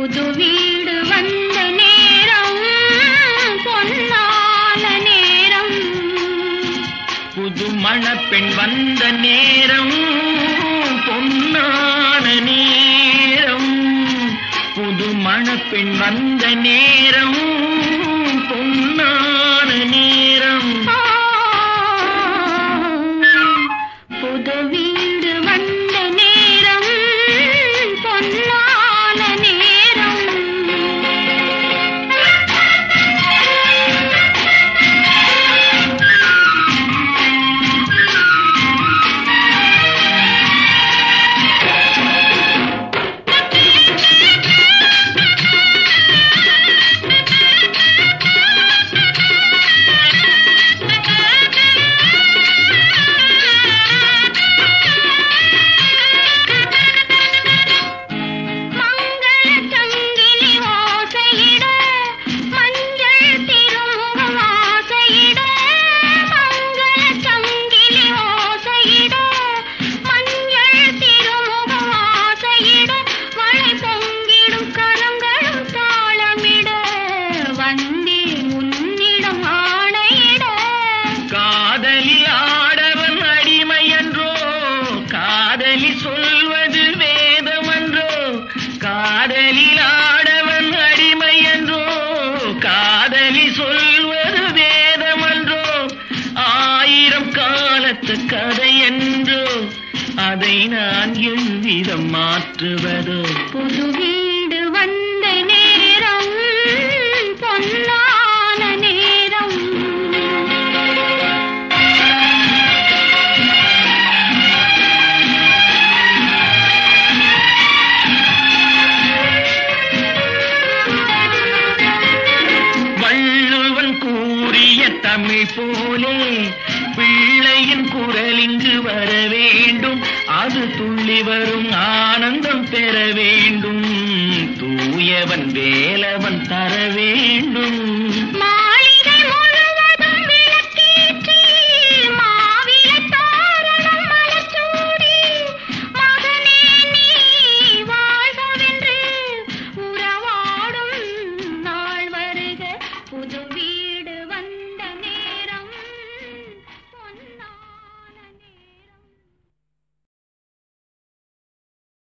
புது வீடு வந்த நேரம் பொன்னான நேரம் புது மணப்பெண் வந்த நேரம் பொன்னான நேரம் புது மணப்பெண் வந்த நேரம் பொன்னான நேரம் ஆ, புது வீடு வந்த நேரம் பொன்னான நேரம் மங்கள சங்கிலி ஓசையிட மஞ்சள் திருமுகம் ஆசையிட மங்கள சங்கிலி ஓசையிட மஞ்சள் திருமுகம் ஆசையிட மழை பொங்கிடும் கரங்களும் தாளமிட வந்தே உன்னிடம் ஆணையிட காதலில் ஆடவன் அடிமை என்றோ காதலி சொல்வது வேதமன்றோ காதலில் ஆடவன் அடிமை என்றோ காதலி சொல்வது வேதமன்றோ ஆயிரம் காலத்து கதை என்றோ அதை நான் எவ்விதம் மாற்றுவதோ புது வீடு வந்த நேரம் பொன்னான நேரம் வள்ளுவன் கூறிய தமிழ் போலே பிள்ளையின் குரல் இங்கு வர வேண்டும் அது துள்ளி வரும் ஆனந்தம் பெற வேண்டும் தூயவன் வேலவன் தர வேண்டும்